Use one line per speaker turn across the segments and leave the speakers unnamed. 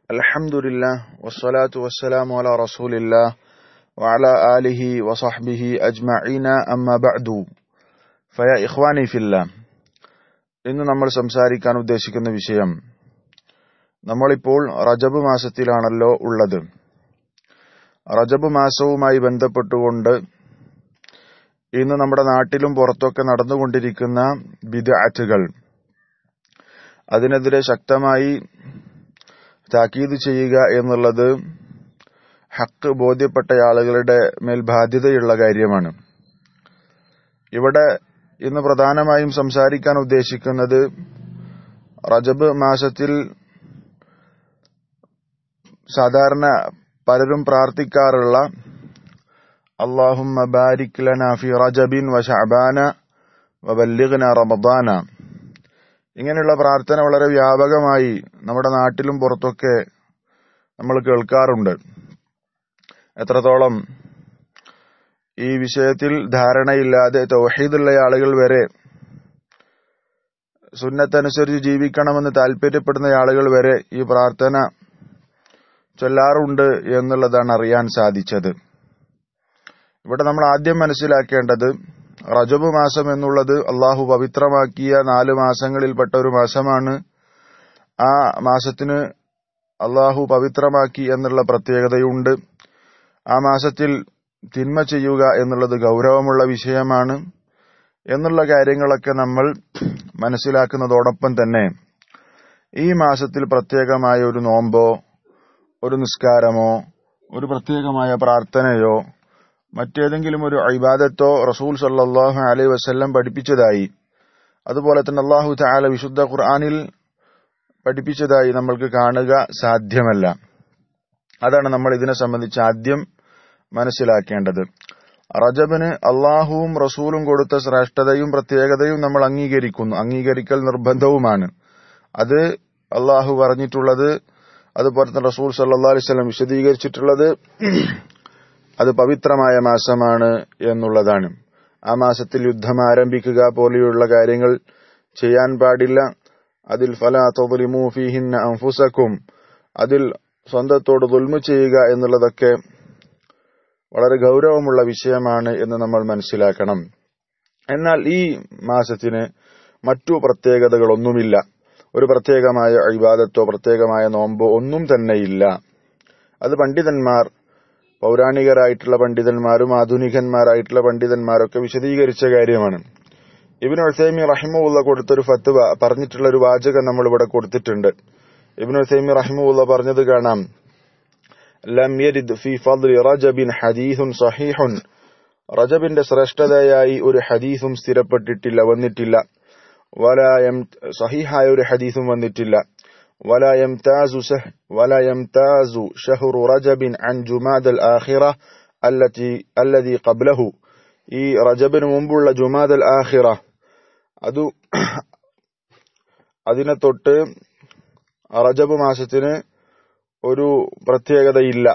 الحمد لله والصلاة والسلام على رسول الله وعلى آله وصحبه أجمعين أما بعد فيا إخواني في الله ഇന്ന് നമ്മൾ സംസാരിക്കാൻ ഉദ്ദേശിക്കുന്ന വിഷയം നമ്മളിപ്പോൾ റജബ് മാസത്തിലാണല്ലോ ഉള്ളത് റജബ് മാസവുമായി ബന്ധപ്പെട്ടുകൊണ്ട് ഇന്ന് നമ്മുടെ നാട്ടിലും പുറത്തൊക്കെ നടന്നുകൊണ്ടിരിക്കുന്ന ബിദ്അറ്റുകൾ അതിനെതിരെ ശക്തമായി താക്കീത് ചെയ്യുക എന്നുള്ളത് ഹക്ക് ബോധ്യപ്പെട്ട ആളുകളുടെ മേൽ ബാധ്യതയുള്ള കാര്യമാണ് ഇവിടെ ഇന്ന് പ്രധാനമായും സംസാരിക്കാൻ ഉദ്ദേശിക്കുന്നത് റജബ് മാസത്തിൽ സാധാരണ പലരും പ്രാർത്ഥിക്കാറുള്ള അള്ളാഹുമ്മ ബാരിക് ലന ഫി റജബിൻ വ ശഅബാന വബല്ലിഗ്ന റമദാന ഇങ്ങനെയുള്ള പ്രാർത്ഥന വളരെ വ്യാപകമായി നമ്മുടെ നാട്ടിലും പുറത്തൊക്കെ നമ്മൾ കേൾക്കാറുണ്ട് എത്രത്തോളം ഈ വിഷയത്തിൽ ധാരണയില്ലാതെ തൗഹീദുള്ള ആളുകൾ വരെ സുന്നത്തനുസരിച്ച് ജീവിക്കണമെന്ന് താല്പര്യപ്പെടുന്ന ആളുകൾ വരെ ഈ പ്രാർത്ഥന ചൊല്ലാറുണ്ട് എന്നുള്ളതാണ് അറിയാൻ സാധിച്ചത് ഇവിടെ നമ്മൾ ആദ്യം മനസ്സിലാക്കേണ്ടത് റജബ് മാസം എന്നുള്ളത് അള്ളാഹു പവിത്രമാക്കിയ നാല് മാസങ്ങളിൽപ്പെട്ട ഒരു മാസമാണ് ആ മാസത്തിന് അള്ളാഹു പവിത്രമാക്കി എന്നുള്ള പ്രത്യേകതയുണ്ട് ആ മാസത്തിൽ തിന്മ ചെയ്യുക എന്നുള്ളത് ഗൗരവമുള്ള വിഷയമാണ് എന്നുള്ള കാര്യങ്ങളൊക്കെ നമ്മൾ മനസ്സിലാക്കുന്നതോടൊപ്പം തന്നെ ഈ മാസത്തിൽ പ്രത്യേകമായ ഒരു നോമ്പോ ഒരു നിസ്കാരമോ ഒരു പ്രത്യേകമായ പ്രാർത്ഥനയോ മറ്റേതെങ്കിലും ഒരു ഇബാദത്തോ റസൂൽ സല്ലാഹു അലൈഹി വസ്ല്ലം പഠിപ്പിച്ചതായി അതുപോലെ തന്നെ അള്ളാഹു താല വിശുദ്ധ ഖുർആാനിൽ പഠിപ്പിച്ചതായി നമ്മൾക്ക് കാണുക സാധ്യമല്ല അതാണ് നമ്മൾ ഇതിനെ സംബന്ധിച്ച് ആദ്യം മനസ്സിലാക്കേണ്ടത് റജബിന് അള്ളാഹുവും റസൂലും കൊടുത്ത ശ്രേഷ്ഠതയും പ്രത്യേകതയും നമ്മൾ അംഗീകരിക്കുന്നു അംഗീകരിക്കൽ നിർബന്ധവുമാണ് അത് അള്ളാഹു പറഞ്ഞിട്ടുള്ളത് അതുപോലെ തന്നെ റസൂൽ സല്ലാ അലൈവല്ലം വിശദീകരിച്ചിട്ടുള്ളത് അത് പവിത്രമായ മാസമാണ് എന്നുള്ളതാണ് ആ മാസത്തിൽ യുദ്ധം ആരംഭിക്കുക പോലെയുള്ള കാര്യങ്ങൾ ചെയ്യാൻ പാടില്ല അതിൽ ഫല തൊലിമൂഫിഹിന്ന അംഫുസക്കും അതിൽ സ്വന്തത്തോട് ദുൽമു ചെയ്യുക എന്നുള്ളതൊക്കെ വളരെ ഗൗരവമുള്ള വിഷയമാണ് എന്ന് നമ്മൾ മനസ്സിലാക്കണം എന്നാൽ ഈ മാസത്തിന് മറ്റു പ്രത്യേകതകളൊന്നുമില്ല ഒരു പ്രത്യേകമായ അഴിബാദത്തോ പ്രത്യേകമായ നോമ്പോ ഒന്നും തന്നെയില്ല അത് പണ്ഡിതന്മാർ പൗരാണികരായിട്ടുള്ള പണ്ഡിതന്മാരും ആധുനികന്മാരായിട്ടുള്ള പണ്ഡിതന്മാരൊക്കെ വിശദീകരിച്ച കാര്യമാണ് ഇബിൻ ഉസൈമി റഹിമുള്ള കൊടുത്തൊരു ഫത്വ പറഞ്ഞിട്ടുള്ള ഒരു വാചകം നമ്മൾ ഇവിടെ കൊടുത്തിട്ടുണ്ട് ഇബിൻ ഉസൈമി റഹിമുള്ള പറഞ്ഞത് കാണാം ലം യരിദ് ഫി ഫദ്ലി റജബിൻ ഹദീസുൻ സഹീഹുൻ റജബിന്റെ ശ്രേഷ്ഠതയായി ഒരു ഹദീസും സ്ഥിരപ്പെട്ടിട്ടില്ല വന്നിട്ടില്ല വലായം സഹീഹായ ഒരു ഹദീസും വന്നിട്ടില്ല ولا يمتاز سه ولا يمتاز شهر رجب عن جماد الآخرة التي الذي قبله ഈ റജബിന് മുമ്പുള്ള ജുമാദൽ ആഹിറ അതു അതിനെ തൊട്ട് റജബ് മാസത്തിന് ഒരു പ്രത്യേകതയില്ല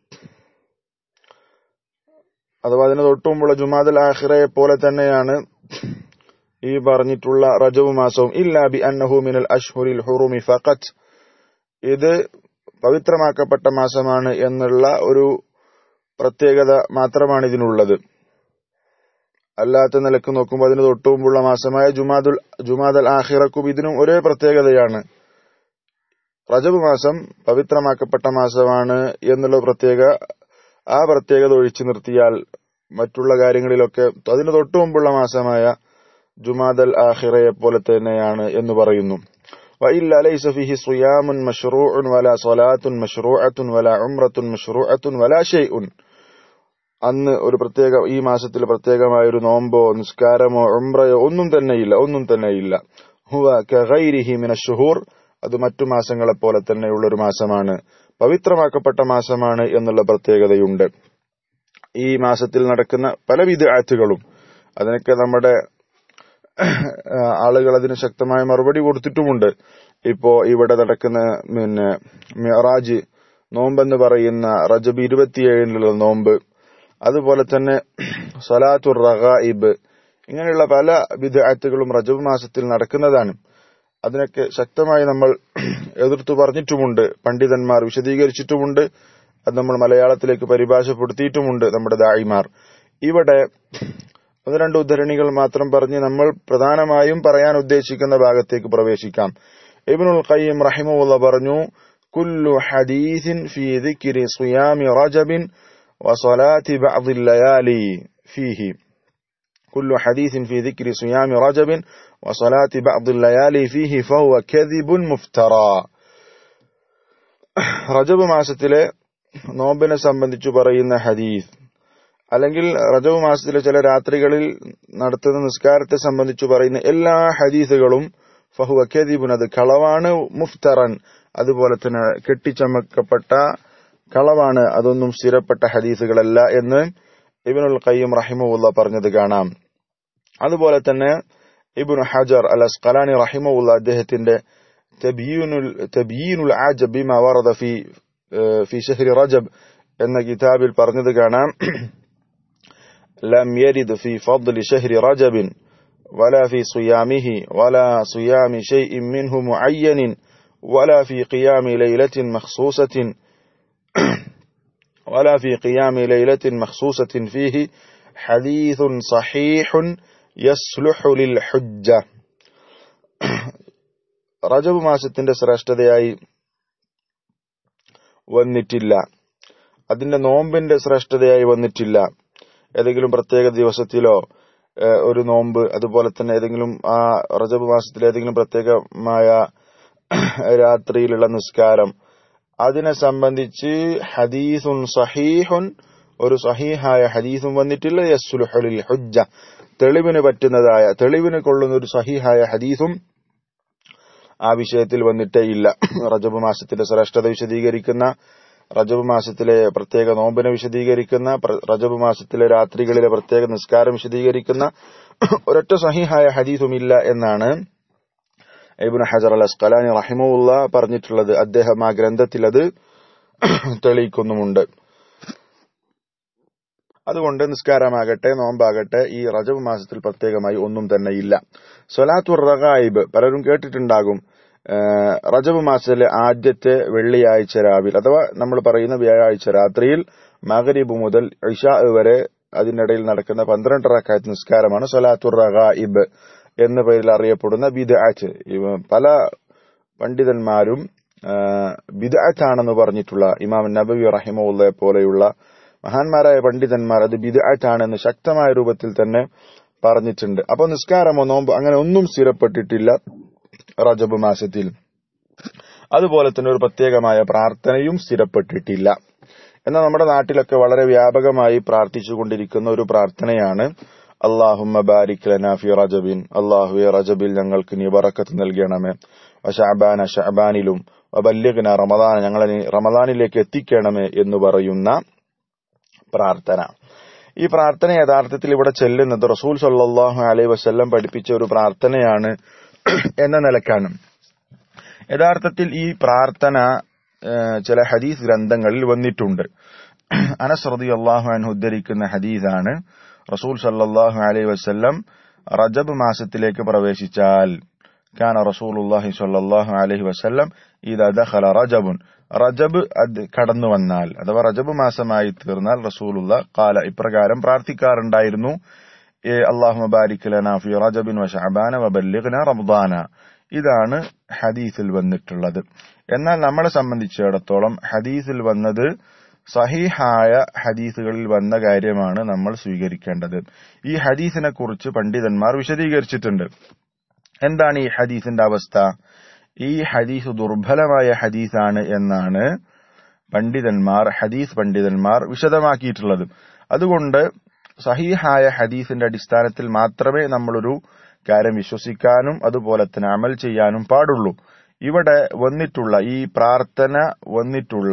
അഥവാ അതിന് തൊട്ടു മുമ്പുള്ള ജുമാദൽ ആഹിറയെ പോലെ തന്നെയാണ് ഈ പറഞ്ഞിട്ടുള്ള റജബ് മാസവും ഇല്ലാ ബി അന്നഹു മിനൽ അഷ്ഹുരിൽ ഹുറുമി ഫഖത്ത് ഇത് പവിത്രമാക്കപ്പെട്ട മാസമാണ് എന്നുള്ള ഒരു പ്രത്യേകത മാത്രമാണ് ഇതിനുള്ളത് അല്ലാത്ത നിലക്ക് നോക്കുമ്പോൾ അതിന് തൊട്ടുമുമ്പുള്ള മാസമായ ജുമാദുൽ ജുമാദൽ ആഹിറക്കും ഇതിനും ഒരേ പ്രത്യേകതയാണ് റജബ് മാസം പവിത്രമാക്കപ്പെട്ട മാസമാണ് എന്നുള്ള പ്രത്യേക ആ പ്രത്യേകത ഒഴിച്ചു നിർത്തിയാൽ മറ്റുള്ള കാര്യങ്ങളിലൊക്കെ അതിന് തൊട്ടുമുമ്പുള്ള മാസമായ ജുമാദൽ ആഹിറയെ പോലെ തന്നെയാണ് എന്ന് പറയുന്നു وإلا ليس فيه صيام مشروع ولا صلاة مشروعة ولا عمرة مشروعة ولا شيء അന്ന് ഒരു പ്രത്യേക ഈ മാസത്തിൽ പ്രത്യേകമായ ഒരു നോമ്പോ നിസ്കാരമോ ഉംറയോ ഒന്നും തന്നെയില്ല ഒന്നും തന്നെയില്ല ഹുവ കഗൈരിഹി മിന ഷുഹൂർ അത് മറ്റു മാസങ്ങളെ പോലെ തന്നെയുള്ള ഒരു മാസമാണ് പവിത്രമാക്കപ്പെട്ട മാസമാണ് എന്നുള്ള പ്രത്യേകതയുണ്ട് ഈ മാസത്തിൽ നടക്കുന്ന പലവിധ ആറ്റുകളും അതിനൊക്കെ നമ്മുടെ ആളുകൾ അതിന് ശക്തമായ മറുപടി കൊടുത്തിട്ടുമുണ്ട് ഇപ്പോ ഇവിടെ നടക്കുന്ന പിന്നെ മിറാജ് നോമ്പെന്ന് പറയുന്ന റജബ് ഇരുപത്തിയേഴിനുള്ള നോമ്പ് അതുപോലെ തന്നെ സലാത്തുർ റഗായിബ് ഇങ്ങനെയുള്ള പല വിദാറ്റുകളും റജബ് മാസത്തിൽ നടക്കുന്നതാണ് അതിനൊക്കെ ശക്തമായി നമ്മൾ എതിർത്തു പറഞ്ഞിട്ടുമുണ്ട് പണ്ഡിതന്മാർ വിശദീകരിച്ചിട്ടുമുണ്ട് അത് നമ്മൾ മലയാളത്തിലേക്ക് പരിഭാഷപ്പെടുത്തിയിട്ടുമുണ്ട് നമ്മുടെ ദായിമാർ ഇവിടെ ഒന്ന് രണ്ട് ഉദ്ധരണികൾ മാത്രം പറഞ്ഞ് നമ്മൾ പ്രധാനമായും പറയാൻ ഉദ്ദേശിക്കുന്ന ഭാഗത്തേക്ക് പ്രവേശിക്കാം ഇബ്നുൽ ഖയ്യിം റഹിമുള്ള പറഞ്ഞു കുല്ലു ഹദീസിൻ ഫീ ദിക്രി സിയാമി റജബിൻ വസലാത്തി ബഅദിൽ ലയാലി ഫീഹി كل حديث في ذكر صيام رجب وصلاة بعض الليالي فيه فهو كذب مفترى റജബ് മാസത്തിലെ നോമ്പിനെ സംബന്ധിച്ചു പറയുന്ന ഹദീസ് അല്ലെങ്കിൽ റജബ് മാസത്തിലെ ചില രാത്രികളിൽ നടത്തുന്ന നിസ്കാരത്തെ സംബന്ധിച്ചു പറയുന്ന എല്ലാ ഹദീസുകളും ഫഹുവ കെദീബുൻ അത് കളവാണ് മുഫ്തറൻ അതുപോലെ തന്നെ കെട്ടിച്ചമക്കപ്പെട്ട കളവാണ് അതൊന്നും സ്ഥിരപ്പെട്ട ഹദീസുകളല്ല എന്ന് ഇബിനുൽ ഖയ്യം റഹിമുല്ല പറഞ്ഞത് കാണാം അതുപോലെ തന്നെ ഇബിനു ഹജർ അൽ അസ്കലാനി റഹിമുല്ല അദ്ദേഹത്തിന്റെ തബീനുൽ ആജബ് ബിമ വറദ ഫി ഫി ഷഹ്രി റജബ് എന്ന കിതാബിൽ പറഞ്ഞത് കാണാം لم يرد في فضل شهر رجب ولا في صيامه ولا صيام شيء منه معين ولا في قيام ليلة مخصوصة ولا في قيام ليلة مخصوصة فيه حديث صحيح يصلح للحجة റജബ് മാസത്തിന്റെ ശ്രേഷ്ഠതയായി വന്നിട്ടില്ല അതിന്റെ നോമ്പിന്റെ ശ്രേഷ്ഠതയായി വന്നിട്ടില്ല ഏതെങ്കിലും പ്രത്യേക ദിവസത്തിലോ ഒരു നോമ്പ് അതുപോലെ തന്നെ ഏതെങ്കിലും ആ റജബ് മാസത്തിലെ ഏതെങ്കിലും പ്രത്യേകമായ രാത്രിയിലുള്ള നിസ്കാരം അതിനെ സംബന്ധിച്ച് ഹദീസുൻ സഹീഹുൻ ഒരു സഹീഹായ ഹദീസും വന്നിട്ടില്ല യസ്ലുഹുലിൽ ഹുജ്ജ തെളിവിന് പറ്റുന്നതായ തെളിവിന് കൊള്ളുന്ന ഒരു സഹീഹായ ഹദീസും ആ വിഷയത്തിൽ വന്നിട്ടേ ഇല്ല റജബ് മാസത്തിന്റെ ശ്രേഷ്ഠത വിശദീകരിക്കുന്ന റജബ് മാസത്തിലെ പ്രത്യേക നോമ്പിനെ വിശദീകരിക്കുന്ന റജബ് മാസത്തിലെ രാത്രികളിലെ പ്രത്യേക നിസ്കാരം വിശദീകരിക്കുന്ന ഒരൊറ്റ സഹിഹായ ഹദീസുമില്ല എന്നാണ് ഇബ്നു ഹജർ അൽ അസ്കലാനി റഹിമുല്ല പറഞ്ഞിട്ടുള്ളത് അദ്ദേഹം ആ ഗ്രന്ഥത്തിൽ അത് തെളിയിക്കുന്നുമുണ്ട് അതുകൊണ്ട് നിസ്കാരമാകട്ടെ നോമ്പാകട്ടെ ഈ റജബ് മാസത്തിൽ പ്രത്യേകമായി ഒന്നും തന്നെ ഇല്ല സൊലാത്തുർ റഗായിബ് പലരും കേട്ടിട്ടുണ്ടാകും റജബ് മാസത്തിലെ ആദ്യത്തെ വെള്ളിയാഴ്ച രാവിലെ അഥവാ നമ്മൾ പറയുന്ന വ്യാഴാഴ്ച രാത്രിയിൽ മഗരീബ് മുതൽ ഇഷാ വരെ അതിനിടയിൽ നടക്കുന്ന പന്ത്രണ്ട് റക്കായത്ത് നിസ്കാരമാണ് സൊലാത്തുർ റഗായിബ് എന്ന പേരിൽ അറിയപ്പെടുന്ന ബിദ്ആത്ത് പല പണ്ഡിതന്മാരും ബിദ്ആത്താണെന്ന് പറഞ്ഞിട്ടുള്ള ഇമാം നബവി റഹിമുള്ളയെ പോലെയുള്ള മഹാന്മാരായ പണ്ഡിതന്മാർ അത് ബിദ്ആത്താണെന്ന് ശക്തമായ രൂപത്തിൽ തന്നെ പറഞ്ഞിട്ടുണ്ട് അപ്പോൾ നിസ്കാരമോ നോമ്പോ അങ്ങനെ ഒന്നും സ്ഥിരപ്പെട്ടിട്ടില്ല റജബ് മാസത്തിൽ അതുപോലെ തന്നെ ഒരു പ്രത്യേകമായ പ്രാർത്ഥനയും സ്ഥിരപ്പെട്ടിട്ടില്ല എന്നാൽ നമ്മുടെ നാട്ടിലൊക്കെ വളരെ വ്യാപകമായി പ്രാർത്ഥിച്ചുകൊണ്ടിരിക്കുന്ന ഒരു പ്രാർത്ഥനയാണ് അള്ളാഹുമ്മ ബാരിക് ലനാ ഫി റജബിൻ അള്ളാഹുവെ റജബിൽ ഞങ്ങൾക്ക് നീ ബറക്കത്ത് നൽകണമേ ഷഅബാന ഷഅബാനിലും വബല്ലിഗ്ന റമദാന ഞങ്ങളെ റമദാനിലേക്ക് എത്തിക്കണമേ എന്ന് പറയുന്ന പ്രാർത്ഥന ഈ പ്രാർത്ഥന യഥാർത്ഥത്തിൽ ഇവിടെ ചെല്ലുന്നത് റസൂൽ സല്ലാഹു അലൈ വസ്ല്ലം പഠിപ്പിച്ച ഒരു പ്രാർത്ഥനയാണ് എന്ന നിലക്കാണ് യഥാർത്ഥത്തിൽ ഈ പ്രാർത്ഥന ചില ഹദീസ് ഗ്രന്ഥങ്ങളിൽ വന്നിട്ടുണ്ട് അനസ് റതി അള്ളാഹു അൻഹു ഉദ്ധരിക്കുന്ന ഹദീസാണ് റസൂൽ സല്ലാഹു അലൈ വസ്ല്ലം റജബ് മാസത്തിലേക്ക് പ്രവേശിച്ചാൽ كان رسول الله صلى الله عليه وسلم إذا دخل رجب റജബ് അത് കടന്നു വന്നാൽ അഥവാ റജബ് മാസമായി തീർന്നാൽ റസൂലുള്ള കാല ഇപ്രകാരം പ്രാർത്ഥിക്കാറുണ്ടായിരുന്നു അള്ളാഹു ബാരിക് ലനാ ഫി റജബിൻ വ ഷഅബാന വബല്ലിഗ്ന റമദാന ഇതാണ് ഹദീസിൽ വന്നിട്ടുള്ളത് എന്നാൽ നമ്മളെ സംബന്ധിച്ചിടത്തോളം ഹദീസിൽ വന്നത് സഹീഹായ ഹദീസുകളിൽ വന്ന കാര്യമാണ് നമ്മൾ സ്വീകരിക്കേണ്ടത് ഈ ഹദീസിനെ കുറിച്ച് പണ്ഡിതന്മാർ വിശദീകരിച്ചിട്ടുണ്ട് എന്താണ് ഈ ഹദീസിന്റെ അവസ്ഥ ഈ ഹദീസ് ദുർബലമായ ഹദീസാണ് എന്നാണ് പണ്ഡിതന്മാർ ഹദീസ് പണ്ഡിതന്മാർ വിശദമാക്കിയിട്ടുള്ളത് അതുകൊണ്ട് സഹീഹായ ഹദീസിന്റെ അടിസ്ഥാനത്തിൽ മാത്രമേ നമ്മളൊരു കാര്യം വിശ്വസിക്കാനും അതുപോലെ തന്നെ അമൽ ചെയ്യാനും പാടുള്ളൂ ഇവിടെ വന്നിട്ടുള്ള ഈ പ്രാർത്ഥന വന്നിട്ടുള്ള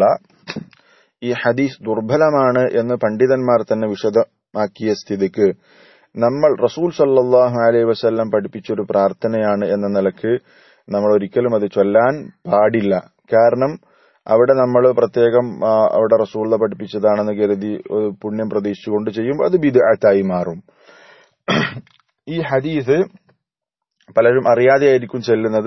ഈ ഹദീസ് ദുർബലമാണ് എന്ന് പണ്ഡിതന്മാർ തന്നെ വിശദമാക്കിയ സ്ഥിതിക്ക് നമ്മൾ റസൂൽ സല്ലാഹു അലൈഹി വസ്ല്ലം പഠിപ്പിച്ചൊരു പ്രാർത്ഥനയാണ് എന്ന നിലക്ക് നമ്മൾ ഒരിക്കലും അത് ചൊല്ലാൻ പാടില്ല കാരണം അവിടെ നമ്മൾ പ്രത്യേകം അവിടെ റസൂള്ള പഠിപ്പിച്ചതാണെന്ന് കരുതി പുണ്യം പ്രതീക്ഷിച്ചുകൊണ്ട് ചെയ്യും അത് ബിദ്അത്തായി മാറും ഈ ഹദീസ് പലരും അറിയാതെയായിരിക്കും ചെല്ലുന്നത്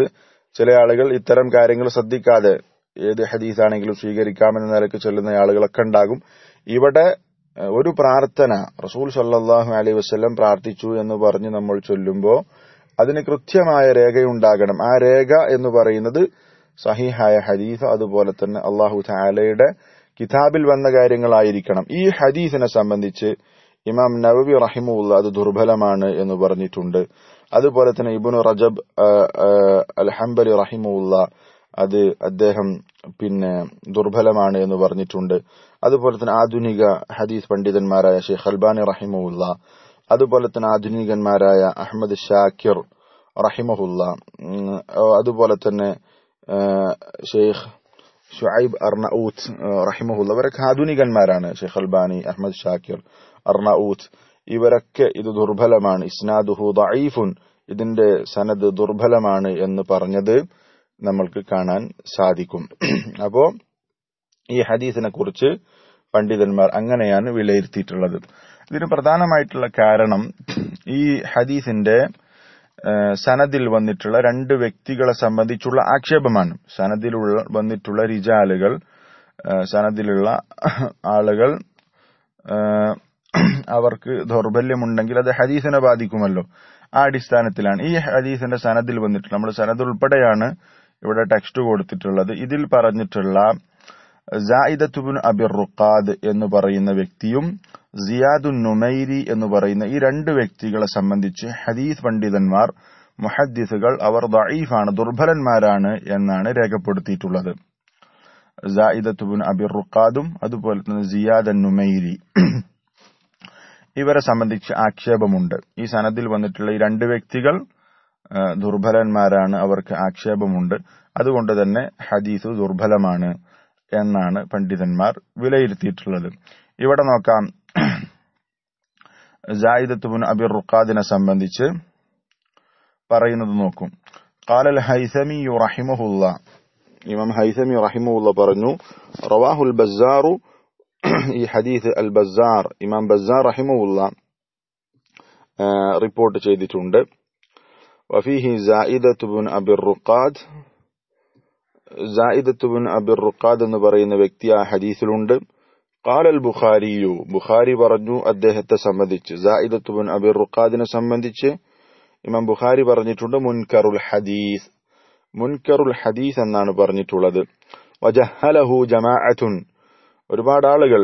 ചില ആളുകൾ ഇത്തരം കാര്യങ്ങൾ ശ്രദ്ധിക്കാതെ ഏത് ഹദീസാണെങ്കിലും സ്വീകരിക്കാമെന്ന നിലക്ക് ചൊല്ലുന്ന ആളുകളൊക്കെ ഉണ്ടാകും ഇവിടെ ഏഹ്, ഒരു പ്രാർത്ഥന റസൂൽ സല്ലല്ലാഹു അലൈഹി വസല്ലം പ്രാർത്ഥിച്ചു എന്ന് പറഞ്ഞ് നമ്മൾ ചൊല്ലുമ്പോൾ അതിന് കൃത്യമായ രേഖയുണ്ടാകണം ആ രേഖ എന്ന് പറയുന്നത് സഹിഹായ ഹദീസ് അതുപോലെ തന്നെ അള്ളാഹു താലയുടെ കിതാബിൽ വന്ന കാര്യങ്ങളായിരിക്കണം ഈ ഹദീസിനെ സംബന്ധിച്ച് ഇമാം നവവി റഹിമുള്ള അത് ദുർബലമാണ് എന്ന് പറഞ്ഞിട്ടുണ്ട് അതുപോലെ തന്നെ ഇബുനു റജബ് അൽ ഹംബലി റഹിമുള്ള അത് അദ്ദേഹം പിന്നെ ദുർബലമാണ് എന്ന് പറഞ്ഞിട്ടുണ്ട് അതുപോലെ തന്നെ ആധുനിക ഹദീസ് പണ്ഡിതന്മാരായ ഷെയ്ഖ് അൽബാനി റഹിമുല്ല അതുപോലെ തന്നെ ആധുനികന്മാരായ അഹമ്മദ് ഷാക്കിർ റഹിമഹുല്ല ഉം, അതുപോലെ തന്നെ ആ, ഷെയ്ഖ് ഷുഐബ് അർണൌത്ത് റഹിമഹുല്ല ഇവരൊക്കെ ആധുനികന്മാരാണ് Sheikh Albani Ahmad Shakir Arnaut ഇവരൊക്കെ ഇത് ദുർബലമാണ് ഇസ്നാദുഹു ദഈഫുൻ ഇതിന്റെ സനദ് ദുർബലമാണ് എന്ന് പറഞ്ഞത് നമ്മൾക്ക് കാണാൻ സാധിക്കും അപ്പോ ഈ ഹദീസിനെ കുറിച്ച് പണ്ഡിതന്മാർ അങ്ങനെയാണ് വിലയിരുത്തിയിട്ടുള്ളത് ഇതിന് പ്രധാനമായിട്ടുള്ള കാരണം ഈ ഹദീസിന്റെ ഏഹ്, സനദിൽ വന്നിട്ടുള്ള രണ്ട് വ്യക്തികളെ സംബന്ധിച്ചുള്ള ആക്ഷേപമാണ് സനദിലുള്ള വന്നിട്ടുള്ള റിജാലുകൾ ഏഹ്, സനദിലുള്ള ആളുകൾ ഏഹ്, അവർക്ക് ദൗർബല്യമുണ്ടെങ്കിൽ അത് ഹദീസിനെ ബാധിക്കുമല്ലോ ആ അടിസ്ഥാനത്തിലാണ് ഈ ഹദീസിന്റെ സനദിൽ വന്നിട്ടുള്ള നമ്മൾ സനദ് ഉൾപ്പെടെയാണ് ഇവിടെ ടെക്സ്റ്റ് കൊടുത്തിട്ടുള്ളത് ഇതിൽ പറഞ്ഞിട്ടുള്ള ജായിദത്തുബിൻ അബിർ റുഖാദ് എന്ന് പറയുന്ന വ്യക്തിയും സിയാദുൻ നുമൈരി എന്ന് പറയുന്ന ഈ രണ്ട് വ്യക്തികളെ സംബന്ധിച്ച് ഹദീസ് പണ്ഡിതന്മാർ മുഹദ്ദിസുകൾ അവർ ദഈഫാണ് ദുർബലന്മാരാണ് എന്നാണ് രേഖപ്പെടുത്തിയിട്ടുള്ളത് ജായിദത്തുബിൻ അബിർ റുഖാദും അതുപോലെ തന്നെ സിയാദ് നുമൈരി ഇവരെ സംബന്ധിച്ച് ആക്ഷേപമുണ്ട് ഈ സനദിൽ വന്നിട്ടുള്ള ഈ രണ്ട് വ്യക്തികൾ ആ, ദുർബലന്മാരാണ് അവർക്ക് ആക്ഷേപമുണ്ട് അതുകൊണ്ട് തന്നെ ഹദീസ് ദുർബലമാണ് എന്നാണ് പണ്ഡിതന്മാർ വിലയിരുത്തിയിട്ടുള്ളത് ഇവിടെ നോക്കാം ജായിദത്തുബിൻ അബിർ റുഖാദിനെ സംബന്ധിച്ച് പറയുന്നത് നോക്കും قال الهيثمي رحمه الله ഇമാം ഹൈസമി റഹിമുള്ള പറഞ്ഞു റവാഹുൽ ബസാർ ഈ ഹദീസ് അൽ ബസാർ ഇമാം ബസാർ റഹിമുള്ള റിപ്പോർട്ട് ചെയ്തിട്ടുണ്ട് വഫീഹി Zaidat bin Abir Ruqad Zaidat bin Abir Ruqad എന്ന് പറയുന്ന വ്യക്തി ആ ഹദീസിലുണ്ട് قال البخاري ബുഖാരി പറഞ്ഞു അദ്ദേഹത്തെ സംബന്ധിച്ച് സായിദത്ത് ബിൻ അബിർ റുഖാദിനെ സംബന്ധിച്ച് ഇമാം ബുഖാരി പറഞ്ഞിട്ടുണ്ട് മുൻകറുൽ ഹദീസ് മുൻകറുൽ ഹദീസ് എന്നാണ് പറഞ്ഞിട്ടുള്ളത് വജഹലഹു ജമാഅത്തുൻ ഒരുപാട് ആളുകൾ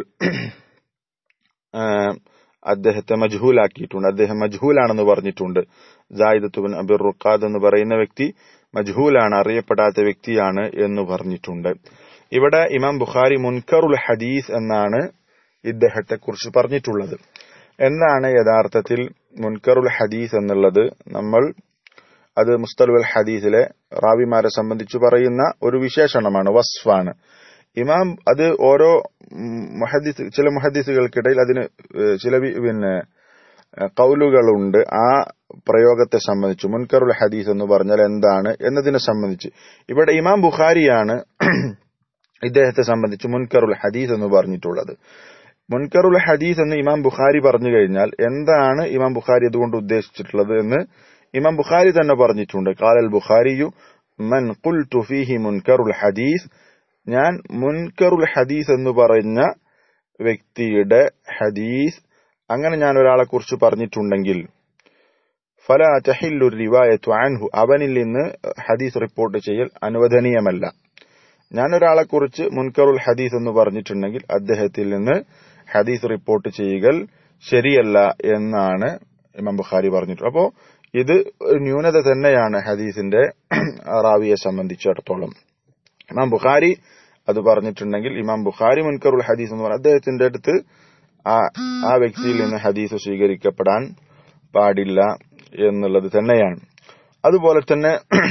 ആ, അദ്ദേഹത്തെ മജ്ഹൂലാക്കിയിട്ടുണ്ട് അദ്ദേഹം മജ്ഹൂലാണെന്ന് പറഞ്ഞിട്ടുണ്ട് ജായിദത്തുബിൻ അബിർ റുഖാദ് എന്ന് പറയുന്ന വ്യക്തി മജ്ഹൂലാണ് അറിയപ്പെടാത്ത വ്യക്തിയാണ് എന്ന് പറഞ്ഞിട്ടുണ്ട് ഇവിടെ ഇമാം ബുഖാരി മുൻകറുൽ ഹദീസ് എന്നാണ് ഇദ്ദേഹത്തെ കുറിച്ച് പറഞ്ഞിട്ടുള്ളത് എന്താണ് യഥാർത്ഥത്തിൽ മുൻകറുൽ ഹദീസ് എന്നുള്ളത് നമ്മൾ അത് മുസ്തലുൽ ഹദീസിലെ റാവിമാരെ സംബന്ധിച്ച് പറയുന്ന ഒരു വിശേഷണമാണ് വസ്ഫാണ് ഇമാം അത് ഓരോ ഉം, മുഹദ്ദിസ് ചില മുഹദ്ദിസുകൾക്കിടയിൽ അതിന് ഏഹ്, ചില വി- പിന്നെ ഏഹ്, കൗലുകളുണ്ട് ആ പ്രയോഗത്തെ സംബന്ധിച്ച് മുൻകറുൽ ഹദീസ് എന്ന് പറഞ്ഞാൽ എന്താണ് എന്നതിനെ സംബന്ധിച്ച് ഇവിടെ ഇമാം ബുഖാരിയാണ് ഇദ്ദേഹത്തെ സംബന്ധിച്ച് മുൻകറുൽ ഹദീസ് എന്ന് പറഞ്ഞിട്ടുള്ളത് മുൻകറുൽ ഹദീസ് എന്ന് ഇമാം ബുഖാരി പറഞ്ഞു കഴിഞ്ഞാൽ എന്താണ് ഇമാം ബുഖാരി അതുകൊണ്ട് ഉദ്ദേശിച്ചിട്ടുള്ളത് എന്ന് ഇമാം ബുഖാരി തന്നെ പറഞ്ഞിട്ടുണ്ട് കാലൽ ബുഖാരിയു മൻ ഖുൽതു ഫീഹി മുൻകറുൽ ഹദീസ് ഞാൻ മുൻകറുൽ ഹദീസ് എന്ന് പറഞ്ഞ വ്യക്തിയുടെ ഹദീസ് അങ്ങനെ ഞാൻ ഒരാളെ കുറിച്ച് പറഞ്ഞിട്ടുണ്ടെങ്കിൽ ഫല തഹില്ലു റിവായത്തു അൻഹു അവനിൽ നിന്ന് ഹദീസ് റിപ്പോർട്ട് ചെയ്യൽ അനുവദനീയമല്ല ഞാൻ ഒരാളെ കുറിച്ച് മുൻകറുൽ ഹദീസ് എന്ന് പറഞ്ഞിട്ടുണ്ടെങ്കിൽ അദ്ദേഹത്തിൽ നിന്ന് ഹദീസ് റിപ്പോർട്ട് ചെയ്യുക ശരിയല്ല എന്നാണ് ഇമാം ബുഖാരി പറഞ്ഞിട്ടുള്ളത് അപ്പോ ഇത് ഒരു ന്യൂനത തന്നെയാണ് ഹദീസിന്റെ റാവിയെ സംബന്ധിച്ചിടത്തോളം ഇമാം ബുഖാരി അത് പറഞ്ഞിട്ടുണ്ടെങ്കിൽ ഇമാം ബുഖാരി മുൻകറുൽ ഹദീസ് എന്ന് പറഞ്ഞാൽ അദ്ദേഹത്തിന്റെ അടുത്ത് ആ ആ വ്യക്തിയിൽ നിന്ന് ഹദീസ് സ്വീകരിക്കപ്പെടാൻ പാടില്ല എന്നുള്ളത് തന്നെയാണ് അതുപോലെ തന്നെ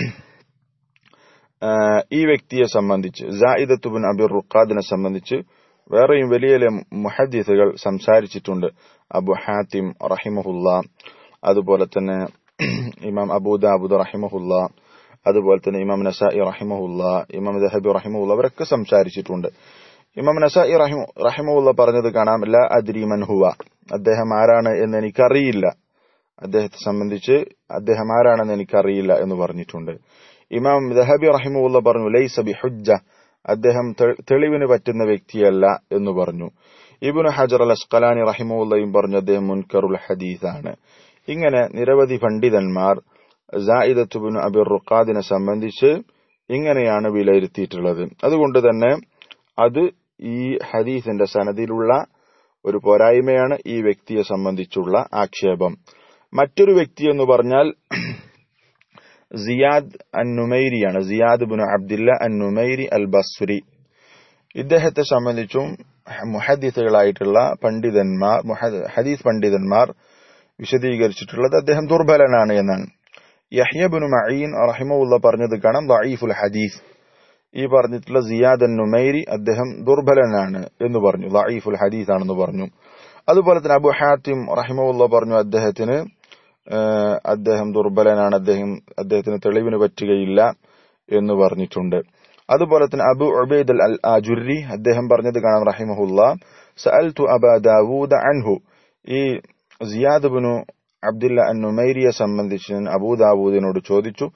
ആ, ഈ വ്യക്തിയെ സംബന്ധിച്ച് ജായിദത്തുബിൻ അബിർ റുഖാദിനെ സംബന്ധിച്ച് വേറെയും വലിയ വലിയ മുഹദ്ദീസുകൾ സംസാരിച്ചിട്ടുണ്ട് അബു ഹാത്തിം റഹിമഹുല്ല അതുപോലെ തന്നെ ഇമാം അബൂദാബുദ് റഹിമഹുല്ല അതുപോലെ തന്നെ ഇമാം നസായി റഹിമഹുല്ല ഇമാം ദഹബി റഹിമഹുല്ല അവരൊക്കെ സംസാരിച്ചിട്ടുണ്ട് ഇമാം നസായി റഹിമ റഹിമഹുല്ല പറഞ്ഞത് കാണാം ല അദ്രി മൻ ഹുവ അദ്ദേഹം ആരാണ് എന്ന് എനിക്കറിയില്ല അദ്ദേഹത്തെ സംബന്ധിച്ച് അദ്ദേഹം ആരാണെന്ന് എനിക്കറിയില്ല എന്ന് പറഞ്ഞിട്ടുണ്ട് ഇമാം ദഹബി റഹിമുള്ള പറഞ്ഞു ലൈസ ബി ഹുജ്ജ അദ്ദേഹം തെളിവിന് പറ്റുന്ന വ്യക്തിയല്ല എന്ന് പറഞ്ഞു ഇബുന് ഹജർ അൽ അസ്കലാനി റഹിമുള്ളയും പറഞ്ഞു അദ്ദേഹം മുൻകറുൽ ഹദീസാണ് ഇങ്ങനെ നിരവധി പണ്ഡിതന്മാർ ജായിദത്തുബിൻ അബിർ റുഖാദിനെ സംബന്ധിച്ച് ഇങ്ങനെയാണ് വിലയിരുത്തിയിട്ടുള്ളത് അതുകൊണ്ട് തന്നെ അത് ഈ ഹദീസിന്റെ സനദിലുള്ള ഒരു പോരായ്മയാണ് ഈ വ്യക്തിയെ സംബന്ധിച്ചുള്ള ആക്ഷേപം മറ്റൊരു വ്യക്തി എന്ന് പറഞ്ഞാൽ സിയാദ് അന്നുമൈരിയാണ് Ziyad bin Abdillah Annumairi al Basri ഇദ്ദേഹത്തെ സംബന്ധിച്ചും മുഹദീസുകളായിട്ടുള്ള പണ്ഡിതന്മാർ ഹദീസ് പണ്ഡിതന്മാർ വിശദീകരിച്ചിട്ടുള്ളത് അദ്ദേഹം ദുർബലനാണ് എന്നാണ് യഹ്യബിനു മഈൻ റഹിമുള്ള പറഞ്ഞത് കാണാം ദഈഫുൽ ഹദീസ് ഈ പറഞ്ഞിട്ടുള്ള സിയാദ് നുമൈരി അദ്ദേഹം ദുർബലനാണ് എന്ന് പറഞ്ഞു ദഈഫുൽ ഹദീസ് ആണെന്ന് പറഞ്ഞു അതുപോലെ തന്നെ അബു ഹാത്തിം റഹിമുള്ള പറഞ്ഞു അദ്ദേഹത്തിന് അദ്ദേഹം ദുർബലനാണ് അദ്ദേഹം അദ്ദേഹത്തിന് തെളിവിന് പറ്റുകയില്ല എന്ന് പറഞ്ഞിട്ടുണ്ട് അതുപോലെ തന്നെ അബു ഉബൈദ് അൽ ആജുരി അദ്ദേഹം പറഞ്ഞത് കാണാം റഹിമഹുല്ല സഅൽതു അബ ദാവൂദ അൻഹു ഈ സിയാദ് ബിനു അബ്ദുല്ല അന്നുമൈരിയെ സംബന്ധിച്ച് ഞാൻ അബൂദാവൂദിനോട് ചോദിച്ചു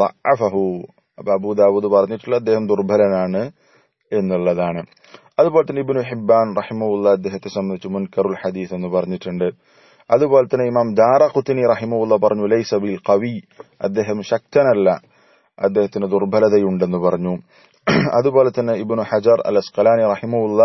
ഫഹു അപ്പൊ അബൂദാവൂദ് പറഞ്ഞിട്ടുള്ള അദ്ദേഹം ദുർബലനാണ് എന്നുള്ളതാണ് അതുപോലെ തന്നെ ഇബിനു ഹിബാൻ റഹിമുല്ല അദ്ദേഹത്തെ സംബന്ധിച്ച് മുൻകറുൽ ഹദീസ് എന്ന് പറഞ്ഞിട്ടുണ്ട് അതുപോലെ തന്നെ ഇമാം ദാറ ഖുത്തിനി റഹിമുല്ല പറഞ്ഞു ലൈസ ബിൽ കവി അദ്ദേഹം ശക്തനല്ല അദ്ദേഹത്തിന് ദുർബലതയുണ്ടെന്ന് പറഞ്ഞു അതുപോലെ തന്നെ ഇബിനു ഹജർ അൽ അസ്കലാനി റഹിമുല്ല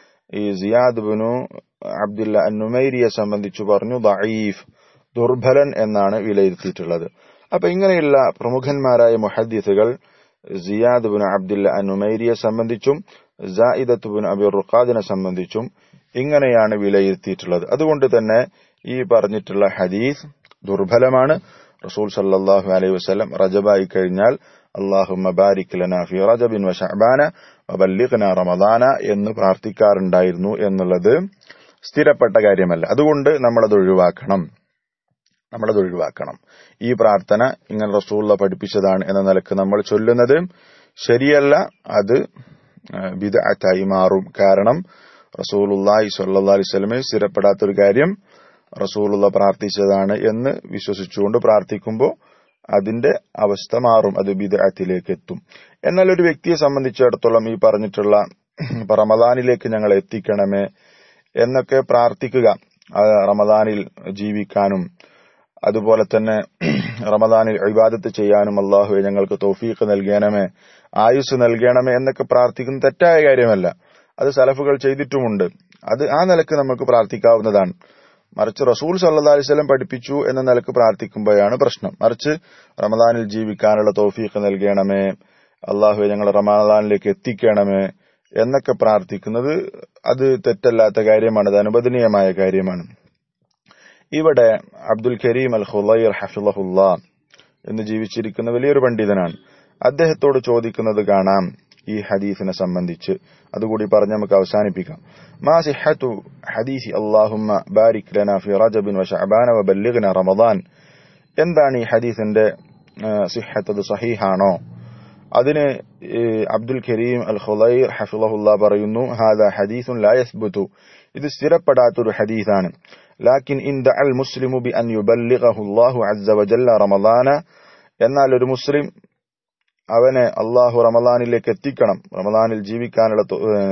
ഈ സിയാദ് ബിനു അബ്ദുല്ല അന്നുമൈരിയെ സംബന്ധിച്ചു പറഞ്ഞു ദഈഫ് ദുർബലൻ എന്നാണ് വിലയിരുത്തിയിട്ടുള്ളത് അപ്പൊ ഇങ്ങനെയുള്ള പ്രമുഖന്മാരായ മുഹദ്ദീസുകൾ സിയാദ് ബിൻ അബ്ദുല്ല അനുമൈരിയെ സംബന്ധിച്ചും ജായിദത്ത് ബിൻ അബി റുഖാദിനെ സംബന്ധിച്ചും ഇങ്ങനെയാണ് വിലയിരുത്തിയിട്ടുള്ളത് അതുകൊണ്ട് തന്നെ ഈ പറഞ്ഞിട്ടുള്ള ഹദീസ് ദുർബലമാണ് റസൂൽ സല്ലല്ലാഹു അലൈഹി വസല്ലം റജബായി കഴിഞ്ഞാൽ അള്ളാഹുമ്മ ബാരിക് ലനാ ഫി റജബിൻ വശഅബാന വബല്ലിഗ്നാ റമദാന എന്ന് പ്രാർത്ഥിക്കാറുണ്ടായിരുന്നു എന്നുള്ളത് സ്ഥിരപ്പെട്ട കാര്യമല്ല അതുകൊണ്ട് നമ്മളത് ഒഴിവാക്കണം നമ്മളത് ഒഴിവാക്കണം ഈ പ്രാർത്ഥന ഇങ്ങനെ റസൂള്ള പഠിപ്പിച്ചതാണ് എന്ന നിലക്ക് നമ്മൾ ചൊല്ലുന്നത് ശരിയല്ല അത് ബിദഅത്തായി മാറും കാരണം റസൂലുള്ളാഹി സ്വല്ലല്ലാഹി അലൈഹി വസല്ലമയെ സ്ഥിരപ്പെടാത്തൊരു കാര്യം റസൂലുള്ള പ്രാർത്ഥിച്ചതാണ് എന്ന് വിശ്വസിച്ചുകൊണ്ട് പ്രാർത്ഥിക്കുമ്പോൾ അതിന്റെ അവസ്ഥ മാറും അത് ബിദഅത്തിലേക്ക് എത്തും എന്നാൽ ഒരു വ്യക്തിയെ സംബന്ധിച്ചിടത്തോളം ഈ പറഞ്ഞിട്ടുള്ള റമദാനിലേക്ക് ഞങ്ങൾ എത്തിക്കണമേ എന്നൊക്കെ പ്രാർത്ഥിക്കുക റമദാനിൽ ജീവിക്കാനും അതുപോലെ തന്നെ റമദാനിൽ ഇബാദത്ത് ചെയ്യാനും അള്ളാഹു ഞങ്ങൾക്ക് തൗഫീഖ് നൽകണമേ ആയുസ് നൽകണമേ എന്നൊക്കെ പ്രാർത്ഥിക്കുന്ന തെറ്റായ കാര്യമല്ല അത് സലഫുകൾ ചെയ്തിട്ടുമുണ്ട് അത് ആ നിലക്ക് നമുക്ക് പ്രാർത്ഥിക്കാവുന്നതാണ് മറിച്ച് റസൂൽ സല്ലാ അലിസ്ലം പഠിപ്പിച്ചു എന്ന നിലക്ക് പ്രാർത്ഥിക്കുമ്പോഴാണ് പ്രശ്നം മറിച്ച് റമദാനിൽ ജീവിക്കാനുള്ള തൗഫീഖ് നൽകണമേ അള്ളാഹു ഞങ്ങൾ റമദാനിലേക്ക് എത്തിക്കണമേ എന്നൊക്കെ പ്രാർത്ഥിക്കുന്നത് അത് തെറ്റല്ലാത്ത കാര്യമാണ് അത് അനുവദനീയമായ കാര്യമാണ് ഇവിടെ അബ്ദുൽ കരീം അൽ ഹുലൈർ ഹഫിളഹുല്ല എന്ന് ജീവിച്ചിരിക്കുന്ന വലിയൊരു പണ്ഡിതനാണ് അദ്ദേഹത്തോട് ചോദിക്കുന്നത് കാണാം ഈ ഹദീസിനെ സംബന്ധിച്ച് അതുകൂടി പറഞ്ഞ് നമുക്ക് അവസാനിപ്പിക്കാം മാ സിഹത്തു ഹദീസി അല്ലാഹുമ്മ ബാരിക് ലന ഫി റജബിൻ വശഅബാന വബല്ലിഗ്ന റമദാൻ എന്താണ് ഈ ഹദീസിന്റെ സിഹത്ത് അത് സഹീഹാണോ അതിന് അബ്ദുൽ കരീം അൽ ഖുലൈർ ഹഫിളഹുല്ല പറയുന്നു ഹാദ ഹദീസുൻ ലാ യസ്ബുതു ഇത് സ്ഥിരപ്പെടാത്തൊരു ഹദീസാണ് ലാക്കിൻ ഇൻ ദഅൽ മുസ്ലിമു ബി അൻ യുബല്ലിഗഹു അല്ലാഹു അസ്സ വജല്ല റമദാന എന്നാൽ ഒരു മുസ്ലിം അവനെ അള്ളാഹു റമദാനിലേക്ക് എത്തിക്കണം റമദാനിൽ ജീവിക്കാനുള്ള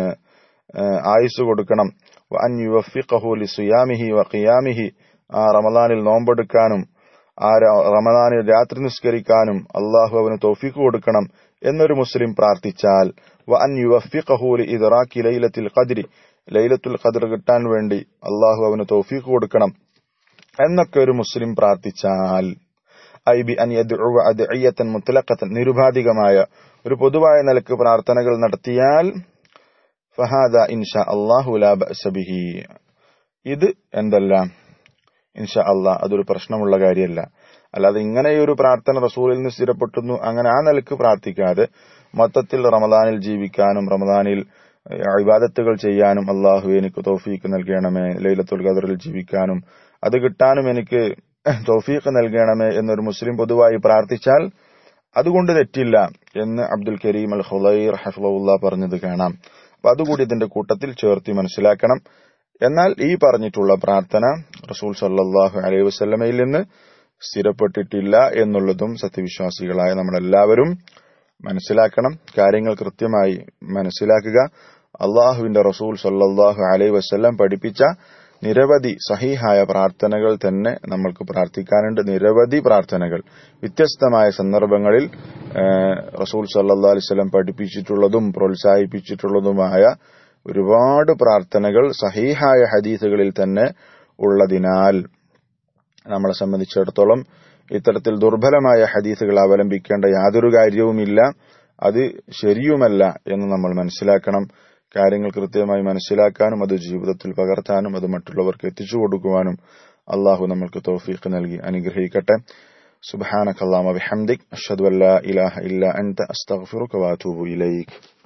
ആയുസ് കൊടുക്കണം അൻ യുവഫിഖഹു ലി സുയാമിഹി വ ഖിയാമിഹി ആ റമദാനിൽ നോമ്പെടുക്കാനും ആ റമദാനിൽ രാത്രി നിസ്കരിക്കാനും അള്ളാഹു അവന് തൗഫീഖ് കൊടുക്കണം എന്നൊരു മുസ്ലിം പ്രാർത്ഥിച്ചാൽ വ അൻ യുവഫിഖഹു ലി ഇദ്റാഖി ലൈലത്തിൽ ഖദ്രി ലൈലത്തുൽ ഖദ്ർ കിട്ടാൻ വേണ്ടി അള്ളാഹു അവന് തൗഫീഖ് കൊടുക്കണം എന്നൊക്കെ ഒരു മുസ്ലിം പ്രാർത്ഥിച്ചാൽ ഐ ബി അൻ അദ്ഇയത്തൻ മുത്തലഖത്തൻ നിരുപാധികമായ ഒരു പൊതുവായ നിലക്ക് പ്രാർത്ഥനകൾ നടത്തിയാൽ ഫഹാദ ഇൻഷാ അള്ളാഹു ലാ ബഅസ ബിഹി ഇത് എന്തല്ല ഇൻഷാ അള്ളാഹ് അതൊരു പ്രശ്നമുള്ള കാര്യമല്ല അല്ലാതെ ഇങ്ങനെയൊരു പ്രാർത്ഥന റസൂലിൽ നിന്ന് സ്ഥിരപ്പെട്ടുന്നു അങ്ങനെ ആ നിലക്ക് പ്രാർത്ഥിക്കാതെ മൊത്തത്തിൽ റമദാനിൽ ജീവിക്കാനും റമദാനിൽ ഇബാദത്തുകൾ ചെയ്യാനും അള്ളാഹു എനിക്ക് തൗഫീക്ക് നൽകണമേ ലൈലത്തുൽ ഖദറിൽ ജീവിക്കാനും അത് കിട്ടാനും എനിക്ക് തൗഫീഖ് നൽകണമേ എന്നൊരു മുസ്ലിം പൊതുവായി പ്രാർത്ഥിച്ചാൽ അതുകൊണ്ട് തെറ്റില്ല എന്ന് അബ്ദുൽ കരീം അൽ ഹുലൈർ ഹഫ്ലുള്ള പറഞ്ഞത് കാണാം അപ്പൊ അതുകൂടി ഇതിന്റെ കൂട്ടത്തിൽ ചേർത്തി മനസ്സിലാക്കണം എന്നാൽ ഈ പറഞ്ഞിട്ടുള്ള പ്രാർത്ഥന റസൂൽ സല്ലാഹു അലൈഹി വസ്ലമയിൽ നിന്ന് സ്ഥിരപ്പെട്ടിട്ടില്ല എന്നുള്ളതും സത്യവിശ്വാസികളായ നമ്മളെല്ലാവരും മനസ്സിലാക്കണം കാര്യങ്ങൾ കൃത്യമായി മനസ്സിലാക്കുക അള്ളാഹുവിന്റെ റസൂൽ സല്ലാഹു അലൈ വസ്ല്ലം പഠിപ്പിച്ച നിരവധി സഹിഹായ പ്രാർത്ഥനകൾ തന്നെ നമ്മൾക്ക് പ്രാർത്ഥിക്കാനുണ്ട് നിരവധി പ്രാർത്ഥനകൾ വ്യത്യസ്തമായ സന്ദർഭങ്ങളിൽ റസൂൽ സല്ലാ അലിസ്ലം പഠിപ്പിച്ചിട്ടുള്ളതും പ്രോത്സാഹിപ്പിച്ചിട്ടുള്ളതുമായ ഒരുപാട് പ്രാർത്ഥനകൾ സഹീഹായ ഹദീസുകളിൽ തന്നെ ഉള്ളതിനാൽ നമ്മളെ സംബന്ധിച്ചിടത്തോളം ഇത്തരത്തിൽ ദുർബലമായ ഹദീസുകൾ അവലംബിക്കേണ്ട യാതൊരു കാര്യവുമില്ല അത് ശരിയുമല്ല എന്ന് നമ്മൾ മനസ്സിലാക്കണം കാര്യങ്ങൾ കൃത്യമായി മനസ്സിലാക്കാനും അത് ജീവിതത്തിൽ പകർത്താനും അത് മറ്റുള്ളവർക്ക് എത്തിച്ചു കൊടുക്കുവാനും അള്ളാഹു നമ്മൾക്ക് തോഫീഖ് നൽകി അനുഗ്രഹിക്കട്ടെ സുബാനക്കല്ലാമ ബിഹംദിക് അഷ്ഹദു അല്ലാ ഇലാഹ ഇല്ല അൻത അസ്തഗ്ഫിറുക വഅതൂബു ഇലൈക്